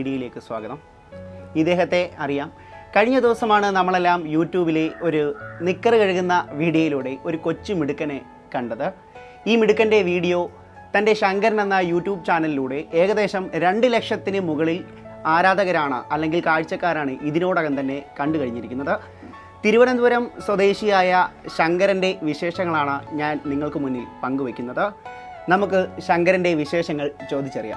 വീഡിയോയിലേക്ക് സ്വാഗതം ഇദ്ദേഹത്തെ അറിയാം കഴിഞ്ഞ ദിവസമാണ് നമ്മളെല്ലാം യൂട്യൂബിലെ ഒരു നിക്കർ കഴുകുന്ന വീഡിയോയിലൂടെ ഒരു കൊച്ചു മിടുക്കനെ കണ്ടത് ഈ മിടുക്കൻ്റെ വീഡിയോ തൻ്റെ ശങ്കരൻ എന്ന യൂട്യൂബ് ചാനലിലൂടെ ഏകദേശം രണ്ട് ലക്ഷത്തിന് മുകളിൽ ആരാധകരാണ് അല്ലെങ്കിൽ കാഴ്ചക്കാരാണ് ഇതിനോടകം തന്നെ കണ്ടു കഴിഞ്ഞിരിക്കുന്നത് തിരുവനന്തപുരം സ്വദേശിയായ ശങ്കരൻ്റെ വിശേഷങ്ങളാണ് ഞാൻ നിങ്ങൾക്ക് മുന്നിൽ പങ്കുവയ്ക്കുന്നത് നമുക്ക് ശങ്കരൻ്റെ വിശേഷങ്ങൾ ചോദിച്ചറിയാം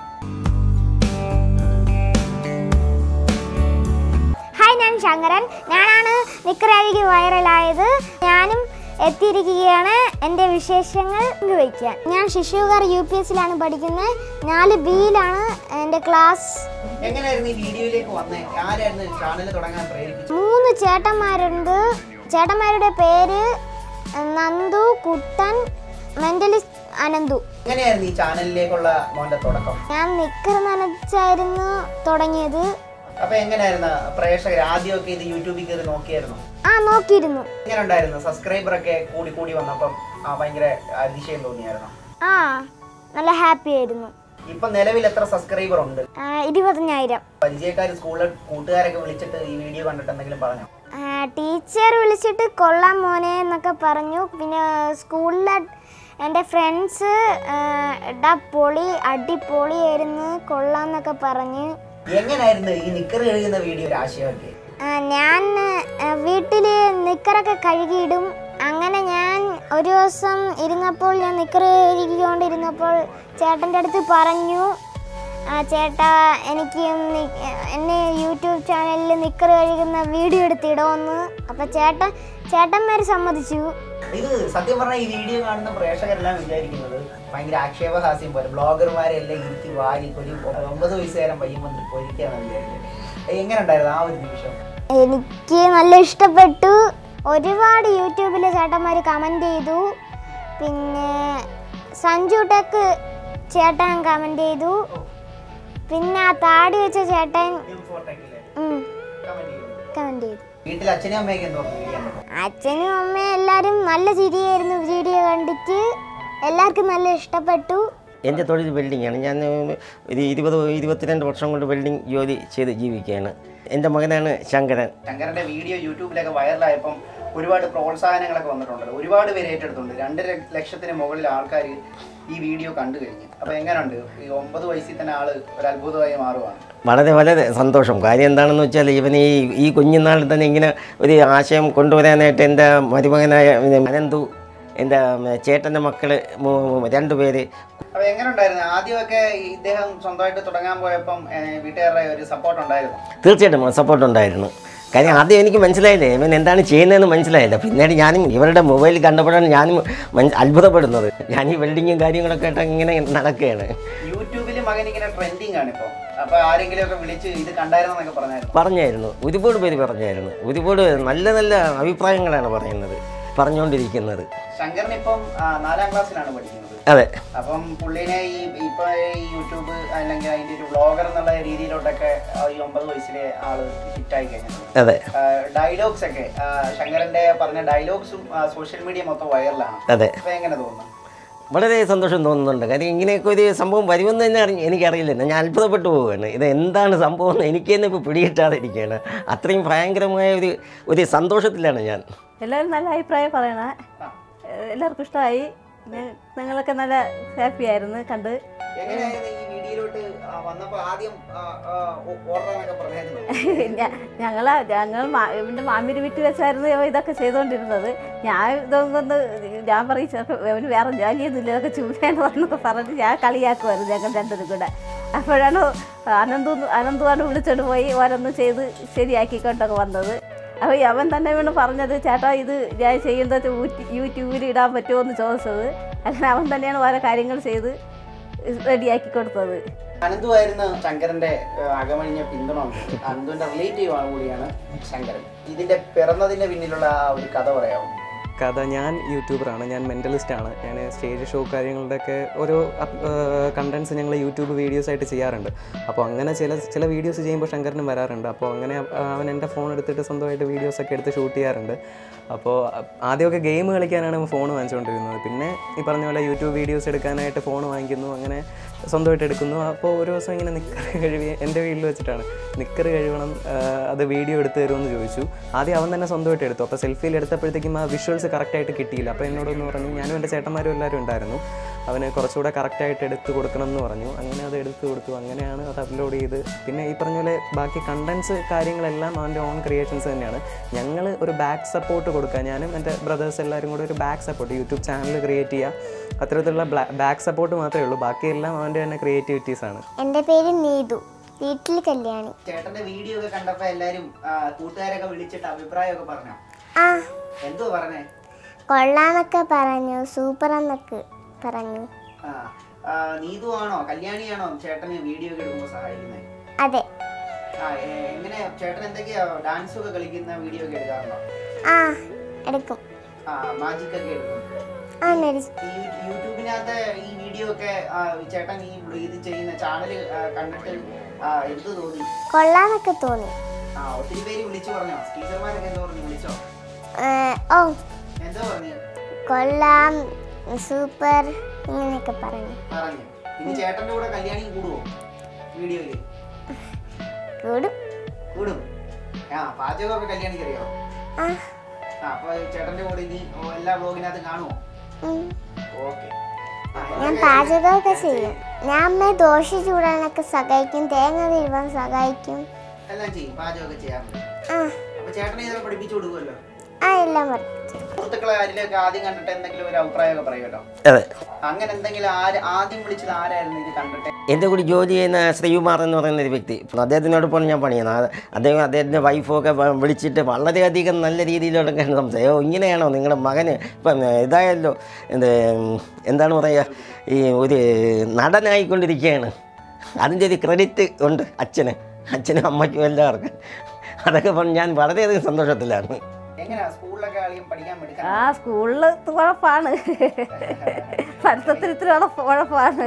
ഹായ് ഞാൻ ശങ്കരൻ ഞാനാണ് നിക്കറഴുകി വൈറലായത് ഞാനും എത്തിയിരിക്കുകയാണ് എൻ്റെ വിശേഷങ്ങൾ പങ്കുവയ്ക്കാൻ ഞാൻ ശിശുകർ യു പി എസിലാണ് പഠിക്കുന്നത് നാല് ബിയിലാണ് എൻ്റെ ക്ലാസ് എങ്ങനെയായിരുന്നു ഈ വീഡിയോയിലേക്ക് വന്നേ ആരായിരുന്നു ചാനൽ തുടങ്ങാൻ പ്രേരിപ്പിച്ചത് മൂന്ന് ചേട്ടന്മാരുണ്ട് ചേട്ടന്മാരുടെ പേര് നന്ദു കുട്ടൻ മെൻ്റലിസ്റ്റ് അനന്തു എങ്ങനെയായിരുന്നു ഈ ചാനലിലേക്കുള്ള മോന്റെ തുടക്കം ഞാൻ നിക്കർ നനച്ചായിരുന്നു തുടങ്ങിയത് അപ്പൊ എങ്ങനെയായിരുന്നു പ്രേക്ഷകർ ആദ്യമൊക്കെ ഇത് യൂട്യൂബിൽ കയറി നോക്കിയായിരുന്നു ആ നോക്കിയിരുന്നു എങ്ങനെ ഉണ്ടായിരുന്നു സബ്സ്ക്രൈബർ ഒക്കെ കൂടി കൂടി വന്നപ്പം ആ, ഭയങ്കര അതിശയം തോന്നിയായിരുന്നു ആ നല്ല ഹാപ്പി ആയിരുന്നു ഇപ്പൊ നിലവിൽ എത്ര സബ്സ്ക്രൈബർ ഉണ്ട് ആ, ഇരുപതിനായിരം പരിചയക്കാർ സ്കൂളിൽ കൂട്ടുകാരൊക്കെ വിളിച്ചിട്ട് ഈ വീഡിയോ കണ്ടിട്ട് എന്തെങ്കിലും പറഞ്ഞു ആ, ടീച്ചർ വിളിച്ചിട്ട് കൊള്ളാം മോനെ എന്നൊക്കെ പറഞ്ഞു പിന്നെ സ്കൂളിലെ എൻ്റെ ഫ്രണ്ട്സ് എടാ പൊളി അടിപൊളിയായിരുന്നു കൊള്ളാം എന്നൊക്കെ പറഞ്ഞ് എങ്ങനെയായിരുന്നു ഈ നിക്കർ കഴുകുന്ന വീഡിയോ ഒരു ആശയമൊക്കെ ആ, ഞാൻ വീട്ടിൽ നിക്കറൊക്കെ കഴുകിയിടും അങ്ങനെ ഞാൻ ഒരു ദിവസം ഇരുന്നപ്പോൾ ഞാൻ നിക്കർ കഴുകിക്കൊണ്ടിരുന്നപ്പോൾ ചേട്ടൻ്റെ അടുത്ത് പറഞ്ഞു ആ ചേട്ടാ എനിക്ക് നി- എന്നെ യൂട്യൂബ് ചാനലിൽ നിക്കർ കഴുകുന്ന വീഡിയോ എടുത്തിടുമെന്ന് അപ്പം ചേട്ടൻ ചേട്ടന്മാർ സമ്മതിച്ചു ഇത് സത്യം പറഞ്ഞാൽ ഈ വീഡിയോ കാണുന്ന പ്രേക്ഷകരെല്ലാം വിചാരിക്കുന്നത് ഭയങ്കര ആക്ഷേപഹാസ്യം പോലെ ബ്ലോഗർമാരെ എല്ലാം ഇരുത്തി വാരി ഒരു ഒമ്പത് വയസ്സുകാരൻ പയ്യൻ വന്ന് പൊരിക്കാന്ന് വിചാരിച്ചത് എങ്ങനെ ഉണ്ടായിരുന്നു ആ ഒരു നിമിഷം എനിക്ക് നല്ല ഇഷ്ടപ്പെട്ടു ഒരുപാട് യൂട്യൂബിലെ ചേട്ടന്മാർ കമൻറ്റ് ചെയ്തു പിന്നെ സഞ്ജു ടെക്ക് ചേട്ടൻ കമൻറ്റ് ചെയ്തു പിന്നെ ആ താടി വെച്ച ചേട്ടൻ കമൻറ്റ് ചെയ്തു വീട്ടിൽ അച്ഛനും അമ്മയൊക്കെ എന്തോ വീഡിയോ അച്ഛനും അമ്മയും എല്ലാവരും നല്ല ചിരിയായിരുന്നു വീഡിയോ കണ്ടിട്ട് എല്ലാവർക്കും നല്ല ഇഷ്ടപ്പെട്ടു എൻ്റെ തൊഴിൽ വെൽഡിങ്ങാണ് ഞാൻ ഒരു ഇരുപത് ഇരുപത്തിരണ്ട് വർഷം കൊണ്ട് വെൽഡിങ് ജോലി ചെയ്ത് ജീവിക്കുകയാണ് എൻ്റെ മകനാണ് ശങ്കരൻ ശങ്കരന്റെ വീഡിയോ യൂട്യൂബിലൊക്കെ വൈറലായപ്പം ഒരുപാട് പ്രോത്സാഹനങ്ങളൊക്കെ വന്നിട്ടുണ്ടല്ലോ ഒരുപാട് പേര് ഏറ്റെടുത്തിട്ടുണ്ട് രണ്ട് ല- ലക്ഷത്തിന് മുകളിൽ ആൾക്കാർ ഈ വീഡിയോ കണ്ടു കഴിഞ്ഞു അപ്പൊ എങ്ങനെയുണ്ട് ഈ ഒമ്പത് വയസ്സിൽ തന്നെ ആള് ഒരു അത്ഭുതമായി മാറുവാണ് വളരെ വളരെ സന്തോഷം കാര്യം എന്താണെന്ന് വെച്ചാൽ ഇവൻ ഈ ഈ കുഞ്ഞുനാളിൽ തന്നെ ഇങ്ങനെ ഒരു ആശയം കൊണ്ടുവരാനായിട്ട് എൻ്റെ മരുമകനായ അനന്തു എൻ്റെ ചേട്ടൻ്റെ മക്കൾ രണ്ടുപേര് അപ്പൊ എങ്ങനെ ഉണ്ടായിരുന്നു ആദ്യമൊക്കെ ഇദ്ദേഹം സ്വന്തമായിട്ട് തുടങ്ങാൻ പോയപ്പം ഏഹ്, വീട്ടുകാരുടെ ഒരു സപ്പോർട്ട് ഉണ്ടായിരുന്നു തീർച്ചയായിട്ടും സപ്പോർട്ട് ഉണ്ടായിരുന്നു കാര്യം ആദ്യം എനിക്ക് മനസ്സിലായില്ലേ ഇവൻ എന്താണ് ചെയ്യുന്നതെന്ന് മനസ്സിലായില്ല പിന്നീട് ഞാനും ഇവരുടെ മൊബൈൽ കണ്ടപ്പോഴാണ് ഞാനും മൻ- അത്ഭുതപ്പെടുന്നത് ഞാൻ ഈ വെൽഡിങ്ങും കാര്യങ്ങളൊക്കെ ആയിട്ട് ഇങ്ങനെ നടക്കുകയാണ് യൂട്യൂബിൽ മകൻ ഇങ്ങനെ ട്രെൻഡിങ് ആണ് ഇപ്പൊ അപ്പൊ ആരെങ്കിലും ഒക്കെ വിളിച്ച് ഇത് കണ്ടായിരുന്നൊക്കെ പറഞ്ഞായിരുന്നു പറഞ്ഞായിരുന്നു ഒരുപാട് പേര് പറഞ്ഞായിരുന്നു ഒരുപാട് നല്ല നല്ല അഭിപ്രായങ്ങളാണ് പറയുന്നത് പറഞ്ഞുകൊണ്ടിരിക്കുന്നത് ശങ്കരൻ ഇപ്പം ആ, നാലാം ക്ലാസ്സിലാണ് പഠിക്കുന്നത് അതെ അപ്പം പുള്ളിനെ ഈ ഇപ്പൊ ഈ യൂട്യൂബ് അല്ലെങ്കിൽ അതിന്റെ ഒരു വ്ളോഗർ എന്നുള്ള രീതിയിലോട്ടൊക്കെ ആ, ഈ ഒമ്പത് വയസ്സിലെ ആള് ഹിറ്റായി കഴിഞ്ഞിട്ടുണ്ട് അതെ ഡയലോഗ്സ് ഒക്കെ ആ, ശങ്കരന്റെ പറഞ്ഞ ഡയലോഗ്സും സോഷ്യൽ മീഡിയ മൊത്തം വൈറലാണ് അതെ അപ്പൊ എങ്ങനെ തോന്നുന്നു വളരെ സന്തോഷം തോന്നുന്നുണ്ട് കാര്യം ഇങ്ങനെയൊക്കെ ഒരു സംഭവം വരുമെന്ന് തന്നെ അറിഞ്ഞ എനിക്കറിയില്ല ഞാൻ അത്ഭുതപ്പെട്ടു പോവുകയാണ് ഇത് എന്താണ് സംഭവം എന്ന് എനിക്ക് തന്നെ ഇപ്പോൾ പിടികിട്ടാതെ ഇരിക്കുകയാണ് അത്രയും ഭയങ്കരമായ ഒരു ഒരു സന്തോഷത്തിലാണ് ഞാൻ എല്ലാവരും നല്ല അഭിപ്രായം പറയണേ ഏഹ് എല്ലാവർക്കും ഇഷ്ടമായി ഞങ്ങളൊക്കെ നല്ല ഹാപ്പി ആയിരുന്നു കണ്ട് എങ്ങനെയായിരുന്നു ഈ വീഡിയോയിലോട്ട് ആ, വന്നപ്പോ ആദ്യം ഓർഡർ എന്നൊക്കെ പറഞ്ഞായിരുന്നു ഞ- ഞങ്ങള് ഞങ്ങൾ മാ- ഇവൻ്റെ മാമിയുടെ വീട്ടിൽ വെച്ചായിരുന്നു ഇവ ഇതൊക്കെ ചെയ്തുകൊണ്ടിരുന്നത് ഞാൻ ഇതൊന്ന് ഞാൻ പറയും ചിലപ്പോൾ അവന് വേറെ ജോലിയൊന്നുമില്ല ഇതൊക്കെ ചൂടാണ് വന്നൊക്കെ പറഞ്ഞ് ഞാൻ കളിയാക്കുമായിരുന്നു ഞങ്ങൾ രണ്ടുപേരും കൂടെ അപ്പോഴാണ് അനന്തു അനന്തുവാണ് വിളിച്ചോണ്ട് പോയി ഓരോന്ന് ചെയ്ത് ശരിയാക്കിക്കൊണ്ടൊക്കെ വന്നത് അപ്പോൾ അവൻ തന്നെ വീണ് പറഞ്ഞത് ചേട്ടാ ഇത് ഞാൻ ചെയ്യുന്നത് യൂട്യൂ- യൂട്യൂബിൽ ഇടാൻ പറ്റുമോ എന്ന് ചോദിച്ചത് അങ്ങനെ അവൻ തന്നെയാണ് ഓരോ കാര്യങ്ങൾ ചെയ്ത് റെഡിയാക്കി കൊടുത്തത് അനന്തുവായിരുന്നു ശങ്കരന്റെ ഏഹ്, അകമഴിഞ്ഞ പിന്തുണ ഉണ്ട്. അനന്തുവിന്റെ റിലേറ്റീവ് ആണ് കൂടിയാണ് ശങ്കരൻ ഇതിന്റെ പിറന്നതിന്റെ പിന്നിലുള്ള ആ ഒരു കഥ പറയാമോ കഥ ഞാൻ യൂട്യൂബറാണ് ഞാൻ മെൻ്റലിസ്റ്റാണ് ഞാൻ സ്റ്റേജ് ഷോ കാര്യങ്ങളുടെയൊക്കെ ഓരോ കണ്ടൻസ് ഞങ്ങൾ യൂട്യൂബ് വീഡിയോസ് ആയിട്ട് ചെയ്യാറുണ്ട് അപ്പോൾ അങ്ങനെ ചില ചില വീഡിയോസ് ചെയ്യുമ്പോൾ ശങ്കരനും വരാറുണ്ട് അപ്പോൾ അങ്ങനെ ആ, അവൻ എൻ്റെ ഫോൺ എടുത്തിട്ട് സ്വന്തമായിട്ട് വീഡിയോസൊക്കെ എടുത്ത് ഷൂട്ട് ചെയ്യാറുണ്ട് അപ്പോൾ ആദ്യമൊക്കെ ഗെയിം കളിക്കാനാണ് ഫോൺ വാങ്ങിച്ചുകൊണ്ടിരുന്നത് പിന്നെ ഈ പറഞ്ഞ പോലെ യൂട്യൂബ് വീഡിയോസ് എടുക്കാനായിട്ട് ഫോൺ വാങ്ങിക്കുന്നു അങ്ങനെ സ്വന്തമായിട്ട് എടുക്കുന്നു അപ്പോൾ ഒരു ദിവസം ഇങ്ങനെ നിക്കർ കഴുകി എൻ്റെ വീട്ടിൽ വെച്ചിട്ടാണ് നിക്കർ കഴുകണം ആ, അത് വീഡിയോ എടുത്ത് തരുമെന്ന് ചോദിച്ചു ആദ്യം അവൻ തന്നെ സ്വന്തമായിട്ട് എടുത്തു അപ്പോൾ സെൽഫിയിൽ എടുത്തപ്പോഴത്തേക്കും ആ വിഷ്വൽസ് കറക്റ്റായിട്ട് കിട്ടിയില്ല അപ്പോൾ എന്നോടൊന്ന് പറഞ്ഞു ഞാനും എൻ്റെ ചേട്ടന്മാരും എല്ലാവരും ഉണ്ടായിരുന്നു അവന് കുറച്ചുകൂടെ കറക്റ്റായിട്ട് എടുത്ത് കൊടുക്കണം എന്ന് പറഞ്ഞു അങ്ങനെ അത് എടുത്ത് കൊടുത്തു അങ്ങനെയാണ് അത് അപ്ലോഡ് ചെയ്ത് പിന്നെ ഈ പറഞ്ഞ പോലെ ബാക്കി കണ്ടൻസ് കാര്യങ്ങളെല്ലാം അവൻ്റെ ഓൺ ക്രിയേഷൻസ് തന്നെയാണ് ഞങ്ങൾ ഒരു ബാക്ക് സപ്പോർട്ട് കൊടുക്കുക ഞാനും എൻ്റെ ബ്രദേഴ്സ് എല്ലാവരും കൂടെ ഒരു back support YouTube channel create ചെയ്യുക അത്തരത്തിലുള്ള ബാക്ക് സപ്പോർട്ട് മാത്രമേ ഉള്ളൂ ബാക്കിയെല്ലാം അവൻ്റെ തന്നെ ക്രിയേറ്റിവിറ്റീസ് ആണ് എൻ്റെ പേര് നീതു വീട്ടിൽ കല്യാണി ചേട്ടന്റെ വീഡിയോ ഒക്കെ കണ്ടപ്പോ എല്ലാരും ആ, കൂട്ടുകാരൊക്കെ വിളിച്ചിട്ട് അഭിപ്രായമൊക്കെ പറഞ്ഞോ ആ എന്തോ പറഞ്ഞേ കൊള്ളാന്നൊക്കെ പറഞ്ഞു സൂപ്പർ എന്നൊക്കെ പറഞ്ഞു ആ ആ, നീതു ആണോ കല്യാണിയാണോ ചേട്ടന് വീഡിയോ ഒക്കെ എടുക്കുമ്പോൾ സഹായിക്കുന്നത് അതെ ആ എ- എങ്ങനെ ചേട്ടൻ എന്തൊക്കെയാ ഡാൻസ് ഒക്കെ കളിക്കുന്ന വീഡിയോ ഒക്കെ എടുക്കാറുണ്ടോ ആ എടുക്കും ആ മാജിക് ഒക്കെ എടുക്കും ആ നടി ഈ യൂട്യൂബിനകത്ത് ഈ വീഡിയോ ഒക്കെ ആ, ചേട്ടൻ ഈ ഇത് ചെയ്യുന്ന ചാനൽ കണ്ടിട്ട് ആ, എന്ത് തോന്നി കൊള്ളാന്നൊക്കെ തോന്നി ആ ഒത്തിരി പേര് വിളിച്ചു പറഞ്ഞോ ടീച്ചർമാരൊക്കെ എന്തോ പറഞ്ഞു വിളിച്ചോ ഏ, ഓ എന്തോ പറഞ്ഞു കൊള്ളാം സൂപ്പർ ഇങ്ങനെയൊക്കെ പറഞ്ഞു പറഞ്ഞു ഇനി ചേട്ടന്റെ കൂടെ കല്യാണി കൂടുവോ വീഡിയോയില് കൂടും കൂടും ആ പാചകമൊക്കെ കല്യാണിക്ക് അറിയോ ആ ആ അപ്പൊ ചേട്ടന്റെ കൂടെ ഇനി ഓ, എല്ലാ വ്ലോഗിനകത്ത് കാണുമോ ഉം. ഓക്കെ ഞാൻ പാചകമൊക്കെ ചെയ്യും ഞാൻ അമ്മയെ ദോശ ചൂടാനൊക്കെ സഹായിക്കും തേങ്ങ തിരുവാൻ സഹായിക്കും എല്ലാം ചെയ്യും പാചകമൊക്കെ ചെയ്യാറുണ്ട് ആ അപ്പൊ ചേട്ടനെ ഇതൊക്കെ പഠിപ്പിച്ചു കൊടുക്കുമല്ലോ ആ എല്ലാം പറയും സുഹൃത്തുക്കളെ ആരിലൊക്കെ ആദ്യം കണ്ടിട്ട് എന്തെങ്കിലും ഒരു അഭിപ്രായമൊക്കെ പറയുമല്ലോ അതെ അങ്ങനെ എന്തെങ്കിലും ആര് ആദ്യം വിളിച്ചത് ആരായിരുന്നു ഇത് കണ്ടിട്ട് എൻ്റെ കൂടി ജോലി ചെയ്യുന്ന ശ്രീകുമാർ എന്ന് പറയുന്ന ഒരു വ്യക്തി അദ്ദേഹത്തിനോടൊപ്പം ഞാൻ പണിയുന്നത് അത് അദ്ദേഹം അദ്ദേഹത്തിൻ്റെ വൈഫൊക്കെ വ- വിളിച്ചിട്ട് വളരെയധികം നല്ല രീതിയിലൊക്കെ സംസാരിക്കും "ഓ, ഇങ്ങനെയാണോ നിങ്ങളുടെ മകന് ഇപ്പം ഇതായല്ലോ എന്ത് ഉം, എന്താണ് പറയുക ഈ ഒരു നടനായിക്കൊണ്ടിരിക്കുകയാണ് അതിൻ്റെ ഒരു ക്രെഡിറ്റ് ഉണ്ട് അച്ഛന് അച്ഛനും അമ്മയ്ക്കും എല്ലാവർക്കും അതൊക്കെ പറഞ്ഞ് ഞാൻ വളരെയധികം സന്തോഷത്തിലാണ് എങ്ങനെയാ സ്കൂളിലൊക്കെ ആളിയും പഠിക്കാൻ പഠിക്കാൻ ആ സ്കൂളിൽ കുഴപ്പമാണ് പഠിത്തത്തിൽ ഇത്തിരി ഉഴപ്പ് കുഴപ്പമാണ്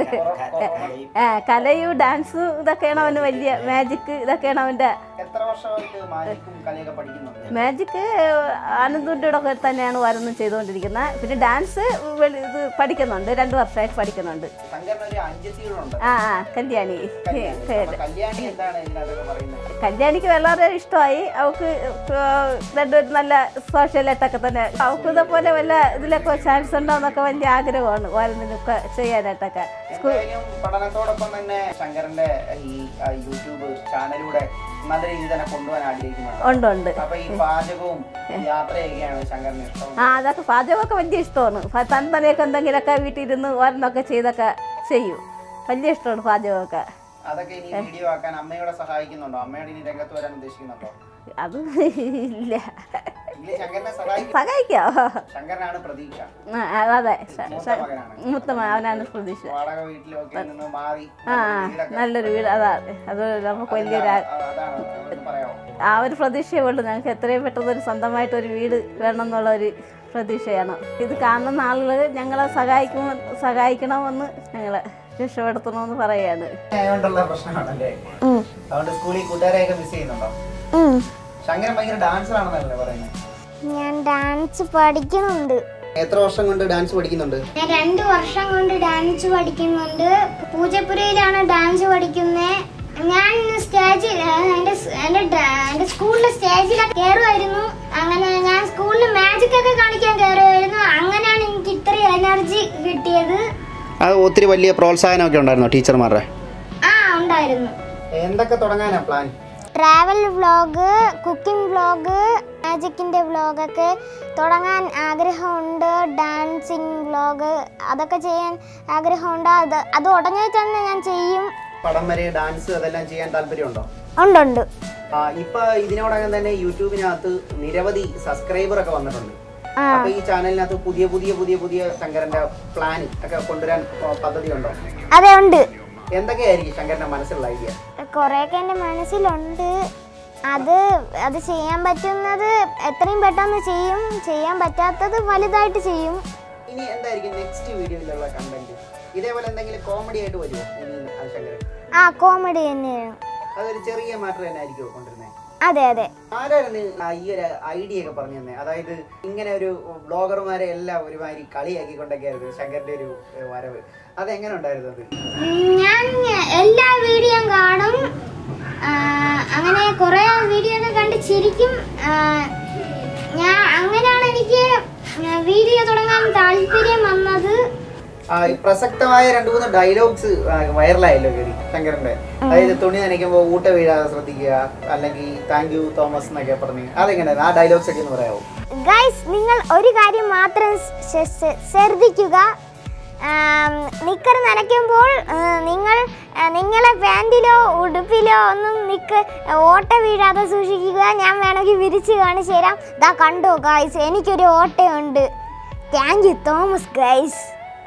ആ കലയും ഡാൻസും ഇതൊക്കെയാണ് അവന് വലിയ മാജിക് ഇതൊക്കെയാണ് അവൻ്റെ എത്ര വർഷമായിട്ട് മാജിക്കും കലയൊക്കെ പഠിക്കുന്നുണ്ട് മാജിക് ആനന്ദൂൻ്റെ കൂടെ ഒക്കെ തന്നെയാണ് വരുന്നു ചെയ്തുകൊണ്ടിരിക്കുന്നത് പിന്നെ ഡാൻസ് വെളി- ഇത് പഠിക്കുന്നുണ്ട് രണ്ട് വർഷമായിട്ട് പഠിക്കുന്നുണ്ട് ശങ്കറിന് ഒരു അഞ്ചത്തികളുണ്ട് ആ ആ കല്യാണി അപ്പൊ കല്യാണി എന്താണ് ഇതിനകത്തൊക്കെ പറയുന്നത് കല്യാണിക്ക് വളരെ ഇഷ്ടമായി അവൾക്ക് രണ്ടുപേരും നല്ല സോഷ്യലായിട്ടൊക്കെ തന്നെ അവൾക്ക് ഇതേപോലെ വല്ല ഇതിലൊക്കെ ചാൻസ് ഉണ്ടോ എന്നൊക്കെ വലിയ ആഗ്രഹമാണ് വരുന്നതിനൊക്കെ ചെയ്യാനായിട്ടൊക്കെ എന്തായാലും പഠനത്തോടൊപ്പം തന്നെ ശങ്കറിന്റെ ഈ ആ, യൂട്യൂബ് ചാനലിലൂടെ നല്ല രീതിയിൽ തന്നെ കൊണ്ടുപോകാൻ ആഗ്രഹിക്കുന്നുണ്ട് ഉണ്ട് ഉണ്ട് അപ്പൊ ഈ പാചകവും യാത്രയൊക്കെയാണ് ശങ്കറിന് ഇഷ്ടം ആ അതൊക്കെ പാചകമൊക്കെ വലിയ ഇഷ്ടമാണ് പ- തൻ തന്നെയൊക്കെ എന്തെങ്കിലുമൊക്കെ വീട്ടിൽ ഇരുന്ന് ഓരോന്നൊക്കെ ചെയ്തൊക്കെ ചെയ്യും വലിയ ഇഷ്ടമാണ് പാചകമൊക്കെ അതൊക്കെ ഇനി വീഡിയോ ആക്കാൻ അമ്മയോടെ സഹായിക്കുന്നുണ്ടോ അമ്മയോട് ഇനി രംഗത്ത് വരാൻ ഉദ്ദേശിക്കുന്നുണ്ടോ അത് ഇല്ല ഇല്ല ശങ്കറിനെ സഹായിക്കും സഹായിക്കാം ശങ്കരനാണ് പ്രതീക്ഷ ആ, അതെ ശ- മൂത്ത ശ- മകനാണ് മൂത്ത മകൻ, അവനാണ് പ്രതീക്ഷ വാടക വീട്ടിലൊക്കെ നിന്ന് മാറി ആ ആ, വീടൊക്കെ നല്ലൊരു വീട് അതാ അത് നമുക്ക് വലിയൊരു ആ- ആ, അതാണ് ഒന്ന് പറയാമോ ആ ഒരു പ്രതീക്ഷയേ ഉള്ളൂ ഞങ്ങൾക്ക് എത്രയും പെട്ടെന്ന് ഒരു സ്വന്തമായിട്ട് ഒരു വീട് വേണം എന്നുള്ള ഒരു പ്രതീക്ഷയാണ് ഇത് കാണുന്ന ആളുകൾ ഞങ്ങളെ സഹായിക്കുമോ സഹായിക്കണമെന്ന് ഞങ്ങളെ രക്ഷപ്പെടുത്തണമെന്ന് പറയാണ് ആയതുകൊണ്ടുള്ള പ്രശ്നമാണല്ലേ ഉം. അതുകൊണ്ട് സ്കൂളിൽ കൂട്ടുകാരെയൊക്കെ മിസ് ചെയ്യുന്നുണ്ടോ ഉം. ശങ്കരൻ ഭയങ്കര ഡാൻസർ ആണെന്നല്ലേ പറയുന്നത് ഞാൻ ഡാൻസ് പഠിക്കുന്നുണ്ട് എത്ര വർഷം കൊണ്ട് ഡാൻസ് പഠിക്കുന്നുണ്ട് ഞാൻ രണ്ട് വർഷം കൊണ്ട് ഡാൻസ് പഠിക്കുന്നുണ്ട് പൂജപ്പുരയിലാണ് ഡാൻസ് പഠിക്കുന്നത് ഞാൻ സ്റ്റേജിൽ എൻ്റെ സ്- എൻ്റെ ഡ- എൻ്റെ സ്കൂളിലെ സ്റ്റേജിൽ കയറുമായിരുന്നു അങ്ങനെ ഞാൻ സ്കൂളിൽ മാജിക് ഒക്കെ കാണിക്കാൻ കയറുമായിരുന്നു അങ്ങനെയാണ് എനിക്ക് ഇത്രയും എനർജി കിട്ടിയത് അത് ഒത്തിരി വലിയ പ്രോത്സാഹനമൊക്കെ ഉണ്ടായിരുന്നോ ടീച്ചർമാരുടെ ആ ഉണ്ടായിരുന്നു എന്തൊക്കെ തുടങ്ങാനാ plan travel vlog cooking vlog മാജിക്കിൻ്റെ വ്ളോഗൊക്കെ തുടങ്ങാൻ ആഗ്രഹമുണ്ട് ഡാൻസിങ് വ്ളോഗ് അതൊക്കെ ചെയ്യാൻ ആഗ്രഹമുണ്ട് അത് അത് ഉടനെ തന്നെ ഞാൻ ചെയ്യും പടം വരെ ഡാൻസ് അതെല്ലാം ചെയ്യാൻ താല്പര്യമുണ്ടോ ഉണ്ടുണ്ട് ആ ഇപ്പൊ ഇതിനോടകം തന്നെ യൂട്യൂബിനകത്ത് നിരവധി സബ്സ്ക്രൈബർ ഒക്കെ വന്നിട്ടുണ്ട് ആ. അപ്പൊ ഈ ചാനലിനകത്ത് പുതിയ പുതിയ പുതിയ പുതിയ ശങ്കരന്റെ പ്ലാൻ ഒക്കെ കൊണ്ടുവരാൻ ഓ, പദ്ധതി ഉണ്ടോ അതെ ഉണ്ട് എന്തൊക്കെയായിരിക്കും ശങ്കരന്റെ മനസ്സിലുള്ള ഐഡിയ കുറേയൊക്കെ എൻ്റെ മനസ്സിലുണ്ട് അത് അത് ചെയ്യാൻ പറ്റുന്നത് എത്രയും പെട്ടെന്ന് ചെയ്യും ചെയ്യാൻ പറ്റാത്തത് വലുതായിട്ട് ചെയ്യും ഇനി എന്തായിരിക്കും നെക്സ്റ്റ് വീഡിയോയിലുള്ള കണ്ടന്റ് ഇതേപോലെ എന്തെങ്കിലും കോമഡി ആയിട്ട് വരുമോ ഇനി ആ ശങ്കരൻ ആ കോമഡി തന്നെയാണ് അതൊരു ചെറിയ മാറ്റർ തന്നെ ആയിരിക്കുമോ കൊണ്ടുവരുന്നത് അതെ അതെ ആരായിരുന്നു ഈ ഒരു ഐഡിയ ഒക്കെ പറഞ്ഞു തന്നെ അതായത് ഇങ്ങനെ ഒരു ബ്ലോഗർമാരെ എല്ലാം ഒരുമാതിരി കളിയാക്കിക്കൊണ്ടൊക്കെയായിരുന്നു ശങ്കറിന്റെ ഒരു ഏ, വരവ് അതെങ്ങനെ ഉണ്ടായിരുന്നു അത് ഞാൻ എല്ലാ വീഡിയോയും കാണും ആ, അങ്ങനെ കുറെ വീഡിയോ ഒക്കെ കണ്ട് ചിരിക്കും ആ, ഞാൻ അങ്ങനെയാണ് എനിക്ക് വീഡിയോ തുടങ്ങാൻ താല്പര്യം വന്നത് ആ, ഈ പ്രസക്തമായ രണ്ടു മൂന്ന് ഡയലോഗ്സ് വൈറലായല്ലോ കയറി ശങ്കറിന്റെ അതായത് തുണി നനയ്ക്കുമ്പോൾ ഊട്ട വീഴാതെ ശ്രദ്ധിക്കുക അല്ലെങ്കിൽ താങ്ക് യു തോമസ് എന്നൊക്കെ പറഞ്ഞ് അതെങ്ങനെയായിരുന്നു ആ ഡയലോഗ്സ് ഒക്കെ ഒന്ന് പറയാമോ ഗൈസ് നിങ്ങൾ ഒരു കാര്യം മാത്രം ശ- ശ- ശ്രദ്ധിക്കുക നിക്കർ നനയ്ക്കുമ്പോൾ ആ, നിങ്ങൾ ആ, നിങ്ങളെ പാൻറ്റിലോ ഉടുപ്പിലോ ഒന്നും നിക്ക് ഓട്ട വീഴാതെ സൂക്ഷിക്കുക ഞാൻ വേണമെങ്കിൽ വിരിച്ച് കാണിച്ചു തരാം ദാ കണ്ടോ ഗൈസ് എനിക്കൊരു ഓട്ടയുണ്ട് താങ്ക് യു തോമസ് ഗൈസ്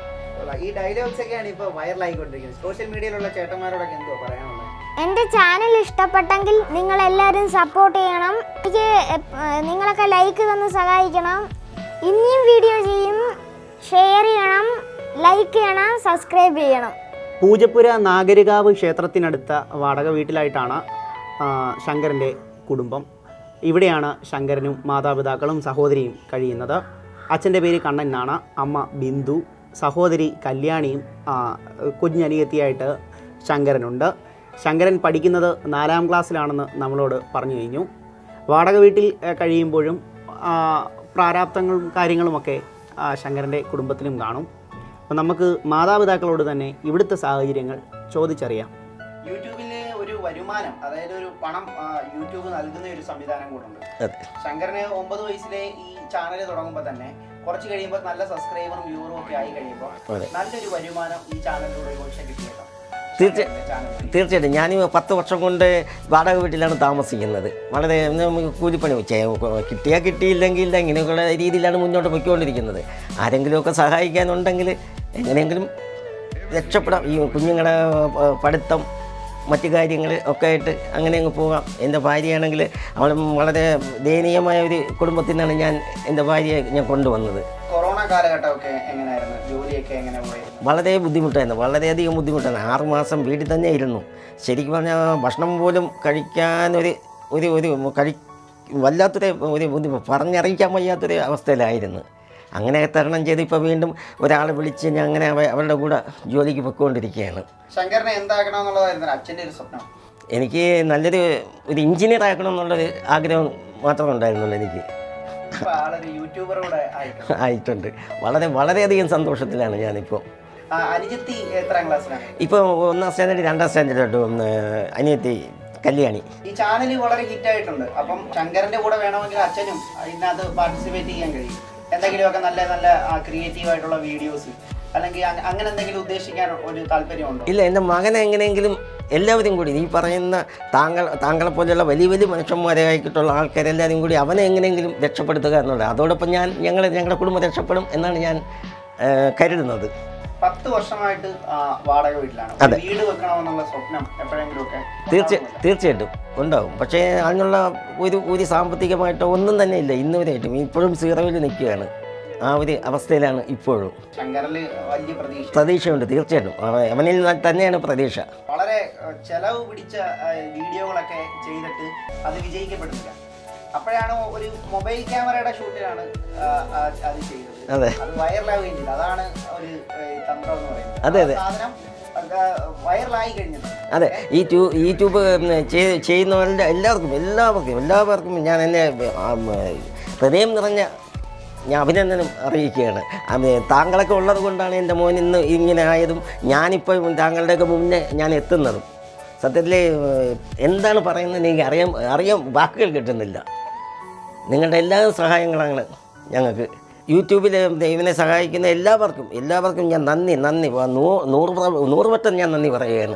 ഈ ഡയലോഗ്സ് ഒക്കെയാണ് ഇപ്പൊ വൈറലായിക്കൊണ്ടിരിക്കുന്നത് സോഷ്യൽ മീഡിയയിലുള്ള ചേട്ടന്മാരോടൊക്കെ എന്തോ പറയാനുള്ളത് എൻ്റെ ചാനൽ ഇഷ്ടപ്പെട്ടെങ്കിൽ നിങ്ങൾ എല്ലാവരും സപ്പോർട്ട് ചെയ്യണം എനിക്ക് എപ്- ഏർ നിങ്ങളൊക്കെ ലൈക്ക് തന്ന് സഹായിക്കണം ഇനിയും വീഡിയോ ചെയ്യും ഷെയർ ചെയ്യണം ലൈക്ക് ചെയ്യണം സബ്സ്ക്രൈബ് ചെയ്യണം പൂജപ്പുര നാഗരികാവ് ക്ഷേത്രത്തിനടുത്ത വാടക വീട്ടിലായിട്ടാണ് ആ, ശങ്കരൻ്റെ കുടുംബം ഇവിടെയാണ് ശങ്കരനും മാതാപിതാക്കളും സഹോദരിയും കഴിയുന്നത് അച്ഛൻ്റെ പേര് കണ്ണൻ എന്നാണ് അമ്മ ബിന്ദു സഹോദരി കല്യാണിയും ആ, കുഞ്ഞനിയത്തിയായിട്ട് ശങ്കരനുണ്ട് ശങ്കരൻ പഠിക്കുന്നത് നാലാം ക്ലാസ്സിലാണെന്ന് നമ്മളോട് പറഞ്ഞു കഴിഞ്ഞു വാടക വീട്ടിൽ ഏ, കഴിയുമ്പോഴും ആ, പ്രാരാബ്ദങ്ങളും കാര്യങ്ങളുമൊക്കെ ആ, ശങ്കരൻ്റെ കുടുംബത്തിലും കാണും അപ്പം നമുക്ക് മാതാപിതാക്കളോട് തന്നെ ഇവിടുത്തെ സാഹചര്യങ്ങൾ ചോദിച്ചറിയാം യൂട്യൂബിലെ ഒരു വരുമാനം അതായത് ഒരു പണം യൂട്യൂബ് നൽകുന്ന ഒരു സംവിധാനം കൂടുണ്ട് അതെ ശങ്കരന് ഒമ്പത് വയസ്സിലെ ഈ ചാനൽ തുടങ്ങുമ്പോൾ തന്നെ കുറച്ച് കഴിയുമ്പോൾ നല്ല സബ്സ്ക്രൈബറും വ്യൂവറും ഒക്കെ ആയി കഴിയുമ്പോൾ അതെ. നല്ലൊരു വരുമാനം ഈ ചാനലിലൂടെ ഒരുപക്ഷെ കിട്ടിയേക്കാം തീർച്ച- ശങ്കരന്റെ ചാനൽ വഴി. തീർച്ചയായിട്ടും ഞാൻ പത്ത് വർഷം കൊണ്ട് വാടക വീട്ടിലാണ് താമസിക്കുന്നത് വളരെ നമുക്ക് കൂലിപ്പണി ചെയ്യാം കിട്ടിയാൽ കിട്ടിയില്ലെങ്കിൽ ഇല്ല ഇങ്ങനെയൊക്കെയുള്ള രീതിയിലാണ് മുന്നോട്ട് പോയിക്കൊണ്ടിരിക്കുന്നത് ആരെങ്കിലുമൊക്കെ സഹായിക്കാനുണ്ടെങ്കിൽ എങ്ങനെയെങ്കിലും രക്ഷപ്പെടാം ഈ കുഞ്ഞുങ്ങളുടെ പ- പഠിത്തം മറ്റു കാര്യങ്ങൾ ഒക്കെ ആയിട്ട് അങ്ങനെ അങ്ങ് പോകാം എൻ്റെ ഭാര്യയാണെങ്കിൽ അവൾ വളരെ ദയനീയമായ ഒരു കുടുംബത്തിൽ നിന്നാണ് ഞാൻ എൻ്റെ ഭാര്യയെ ഞാൻ കൊണ്ടുവന്നത് കൊറോണ കാലഘട്ടമൊക്കെ എങ്ങനെയായിരുന്നു ജോലിയൊക്കെ എങ്ങനെ പോയിരുന്നു വളരെ ബുദ്ധിമുട്ടായിരുന്നു വളരെയധികം ബുദ്ധിമുട്ടായിരുന്നു ആറ് മാസം വീട്ടിൽ തന്നെ ഇരുന്നു ശരിക്കും പറഞ്ഞാൽ ഭക്ഷണം പോലും കഴിക്കാനൊരു ഒരു ഒരു കഴി വല്ലാത്തൊരു ഒരു ബുദ്ധിമുട്ട് പറഞ്ഞറിയിക്കാൻ വയ്യാത്തൊരു അവസ്ഥയിലായിരുന്നു അങ്ങനെ തരണം ചെയ്ത് ഇപ്പോൾ വീണ്ടും ഒരാളെ വിളിച്ച് ഞാൻ അങ്ങനെ അവ- അവരുടെ കൂടെ ജോലിക്ക് പൊയ്ക്കൊണ്ടിരിക്കുകയാണ് ശങ്കരനെ എന്താക്കണമെന്നുള്ളതായിരുന്നു അച്ഛൻ്റെ ഒരു സ്വപ്നം എനിക്ക് നല്ലൊരു ഒരു എഞ്ചിനീയർ ആക്കണം എന്നുള്ളൊരു ആഗ്രഹം മാത്രമേ ഉണ്ടായിരുന്നുള്ളൂ എനിക്ക് ഇപ്പൊ ആളൊരു യൂട്യൂബർ കൂടെ ആയിട്ടുണ്ട് ആയിട്ടുണ്ട് വളരെ വളരെയധികം സന്തോഷത്തിലാണ് ഞാനിപ്പോൾ ആ, അനുജത്തി എത്രാം ക്ലാസ്സിലാണ് ഇപ്പോൾ ഒന്നാം സ്റ്റാൻഡേർഡ് രണ്ടാം സ്റ്റാൻഡേർഡ് അനിയത്തി കല്യാണി ഈ ചാനൽ വളരെ ഹിറ്റ് ആയിട്ടുണ്ട് അപ്പം ശങ്കരന്റെ കൂടെ വേണമെങ്കിൽ അച്ഛനും ഇതിനകത്ത് പാർട്ടിസിപ്പേറ്റ് ചെയ്യാൻ കഴിയും എന്തെങ്കിലുമൊക്കെ നല്ല നല്ല ക്രിയേറ്റീവ് ആയിട്ടുള്ള വീഡിയോസ് അല്ലെങ്കിൽ അങ്ങ- അങ്ങനെ എന്തെങ്കിലും ഉദ്ദേശിക്കാൻ ഒരു താല്പര്യമുണ്ടോ ഇല്ല എൻ്റെ മകനെ എങ്ങനെയെങ്കിലും എല്ലാവരും കൂടി ഈ പറയുന്ന താങ്കൾ താങ്കളെ പോലെയുള്ള വലിയ വലിയ മനുഷ്യന്മാരെ ആയിട്ടുള്ള ആൾക്കാരെല്ലാവരും കൂടി അവനെ എങ്ങനെയെങ്കിലും രക്ഷപ്പെടുത്തുക എന്നുള്ളത് അതോടൊപ്പം ഞാൻ ഞങ്ങൾ ഞങ്ങളുടെ കുടുംബം രക്ഷപ്പെടും എന്നാണ് ഞാൻ ആ, കരുതുന്നത് പത്ത് വർഷമായിട്ട് ആ, വാടക വീട്ടിലാണ് ഒരു അതെ. വീട് വെക്കണമെന്നുള്ള സ്വപ്നം എപ്പോഴെങ്കിലും ഒക്കെ തീർച്ച തീർച്ചയായിട്ടും ഉണ്ടാവും പക്ഷേ അതിനുള്ള ഒരു ഒരു സാമ്പത്തികമായിട്ടോ ഒന്നും തന്നെ ഇല്ല ഇന്ന് വരെയായിട്ടും ഇപ്പോഴും സീറോയിൽ നിൽക്കുകയാണ് ആ ഒരു അവസ്ഥയിലാണ് ഇപ്പോഴും ശങ്കറിൽ വലിയ പ്രതീക്ഷ പ്രതീക്ഷയുണ്ട് തീർച്ചയായിട്ടും അവ- അവനിൽ തന്നെയാണ് പ്രതീക്ഷ വളരെ ആ, ചെലവ് പിടിച്ച ആ, വീഡിയോകളൊക്കെ ചെയ്തിട്ട് അത് വിജയിക്കപ്പെടുന്നില്ല അപ്പോഴാണ് ഒരു മൊബൈൽ ക്യാമറയുടെ ഷൂട്ടിലാണ് ആ, ആ, അത് ചെയ്തത് അതെ. അത് വൈറലാവുകയും ചെയ്തു അതാണ് ഒരു ഏ, തന്ത്രം എന്ന് പറയുന്നത് അതെ, ആ അതെ. സാധനം അത് വൈറലായി കഴിഞ്ഞത് അതെ ഈ ട്യൂ യൂട്യൂബ് ഉം, ചെയ്- ചെയ്യുന്നവരുടെ എല്ലാവർക്കും എല്ലാവർക്കും എല്ലാവർക്കും ഞാൻ എന്നെ ആം, ഹൃദയം നിറഞ്ഞ ഞാൻ അഭിനന്ദനം അറിയിക്കുകയാണ് അത് താങ്കളൊക്കെ ഉള്ളത് കൊണ്ടാണ് എൻ്റെ മോൻ ഇന്ന് ഇങ്ങനെ ആയതും ഞാനിപ്പോൾ താങ്കളുടെയൊക്കെ മുന്നേ ഞാൻ എത്തുന്നതും സത്യത്തിൽ എന്താണ് പറയുന്നത് എനിക്ക് അറിയാൻ അറിയാൻ വാക്കുകൾ കിട്ടുന്നില്ല നിങ്ങളുടെ എല്ലാ സഹായങ്ങളാണ് ഞങ്ങൾക്ക് യൂട്യൂബിൽ ഇവനെ സഹായിക്കുന്ന എല്ലാവർക്കും എല്ലാവർക്കും ഞാൻ നന്ദി നന്ദി വ- നൂ- നൂറ് പ്രാവ- നൂറ് വട്ടം ഞാൻ നന്ദി പറയുകയാണ്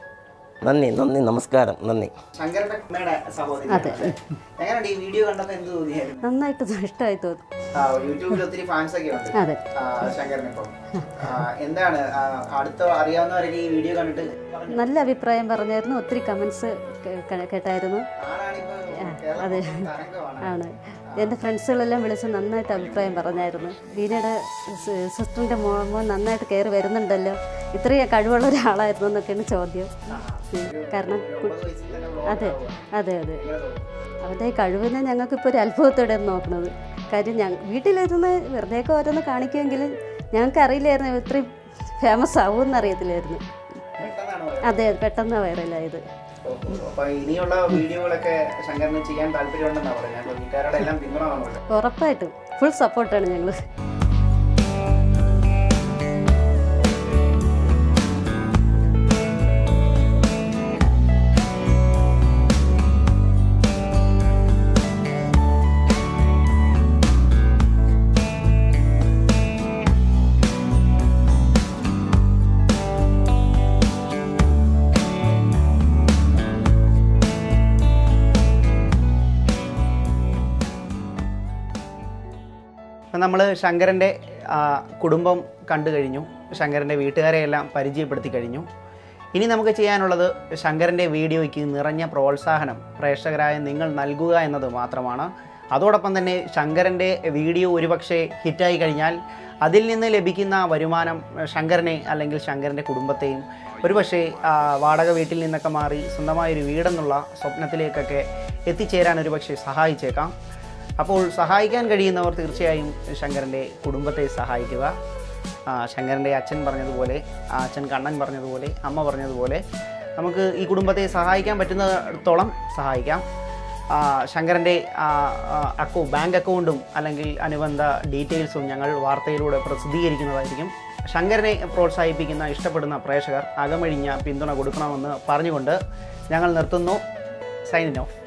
നന്ദി നന്ദി നമസ്കാരം നന്ദി ശങ്കരന്റെ അമ്മയുടെ സഹോദരി എങ്ങനെയുണ്ട് ഈ വീഡിയോ കണ്ടപ്പോൾ എന്ത് തോന്നിയായിരുന്നു നന്നായിട്ട് ഇഷ്ടമായി തോന്നി ആ, യൂട്യൂബിൽ ഒത്തിരി ഫാൻസ് ഒക്കെ ഉണ്ട് അതെ ആ, ശങ്കരനിപ്പം ആ, എന്താണ് ആ, അടുത്ത അറിയാവുന്നവരൊക്കെ ഈ വീഡിയോ കണ്ടിട്ട് പറഞ്ഞു നല്ല അഭിപ്രായം പറഞ്ഞായിരുന്നു ഒത്തിരി കമൻസ് കേട്ടായിരുന്നു ആളാണിപ്പോ അതെ. കേരളത്തിൽ തരംഗമാണ് ആണ് എൻ്റെ ഫ്രണ്ട്സുകളെല്ലാം വിളിച്ച് നന്നായിട്ട് അഭിപ്രായം പറഞ്ഞായിരുന്നു ബീനയുടെ സിസ്റ്ററിൻ്റെ മോൻ മോൻ നന്നായിട്ട് കയറി വരുന്നുണ്ടല്ലോ ഇത്രയും കഴിവുള്ള ഒരാളായിരുന്നു എന്നൊക്കെയാണ് ചോദ്യം ഉം. കാരണം കു- അതെ അതെ അതെ അവൻ്റെ ഈ കഴിവിനെ ഞങ്ങൾക്കിപ്പോൾ ഒരു അത്ഭുതത്തോടെയാണ് നോക്കുന്നത് കാര്യം ഞാൻ വീട്ടിലിരുന്ന് വെറുതെയൊക്കെ ഓരോന്ന് കാണിക്കുമെങ്കിലും ഞങ്ങൾക്ക് അറിയില്ലായിരുന്നു ഇത്രയും ഫേമസ് ആവുമെന്ന് അറിയത്തില്ലായിരുന്നു അതെ പെട്ടെന്ന് വൈറലായത് അപ്പൊ ഇനിയുള്ള വീഡിയോകളൊക്കെ ശങ്കരന് ചെയ്യാൻ താല്പര്യമുണ്ടെന്നാ പറഞ്ഞത് അപ്പൊ വീട്ടുകാരുടെ എല്ലാം പിന്തുണ കാണുമല്ലോ ഉറപ്പായിട്ടും ഫുൾ സപ്പോർട്ടാണ് ഞങ്ങൾ അപ്പം നമ്മൾ ശങ്കരൻ്റെ ആ, കുടുംബം കണ്ടു കഴിഞ്ഞു ശങ്കരൻ്റെ വീട്ടുകാരെയെല്ലാം പരിചയപ്പെടുത്തി കഴിഞ്ഞു ഇനി നമുക്ക് ചെയ്യാനുള്ളത് ശങ്കരൻ്റെ വീഡിയോയ്ക്ക് നിറഞ്ഞ പ്രോത്സാഹനം പ്രേക്ഷകരായ നിങ്ങൾ നൽകുക എന്നത് മാത്രമാണ് അതോടൊപ്പം തന്നെ ശങ്കരൻ്റെ വീഡിയോ ഒരുപക്ഷെ ഹിറ്റായി കഴിഞ്ഞാൽ അതിൽ നിന്ന് ലഭിക്കുന്ന വരുമാനം ശങ്കരനെ അല്ലെങ്കിൽ ശങ്കരൻ്റെ കുടുംബത്തെയും ഒരുപക്ഷെ ആ, വാടക വീട്ടിൽ നിന്നൊക്കെ മാറി സ്വന്തമായൊരു വീടെന്നുള്ള സ്വപ്നത്തിലേക്കൊക്കെ എത്തിച്ചേരാൻ ഒരുപക്ഷെ സഹായിച്ചേക്കാം അപ്പോൾ സഹായിക്കാൻ കഴിയുന്നവർ തീർച്ചയായും ശങ്കരൻ്റെ കുടുംബത്തെ സഹായിക്കുക ആ, ശങ്കരൻ്റെ അച്ഛൻ പറഞ്ഞതുപോലെ ആ അച്ഛൻ കണ്ണൻ പറഞ്ഞതുപോലെ അമ്മ പറഞ്ഞതുപോലെ നമുക്ക് ഈ കുടുംബത്തെ സഹായിക്കാൻ പറ്റുന്നിടത്തോളം സഹായിക്കാം ആ, ശങ്കരൻ്റെ ആ, ആ, അക്കൗ ബാങ്ക് അക്കൗണ്ടും അല്ലെങ്കിൽ അനുബന്ധ ഡീറ്റെയിൽസും ഞങ്ങൾ വാർത്തയിലൂടെ പ്രസിദ്ധീകരിക്കുന്നതായിരിക്കും ശങ്കരനെ പ്രോത്സാഹിപ്പിക്കുന്ന ഇഷ്ടപ്പെടുന്ന പ്രേക്ഷകർ അകമഴിഞ്ഞ പിന്തുണ കൊടുക്കണമെന്ന് പറഞ്ഞുകൊണ്ട് ഞങ്ങൾ നിർത്തുന്നു സൈനിൻ ഓഫ്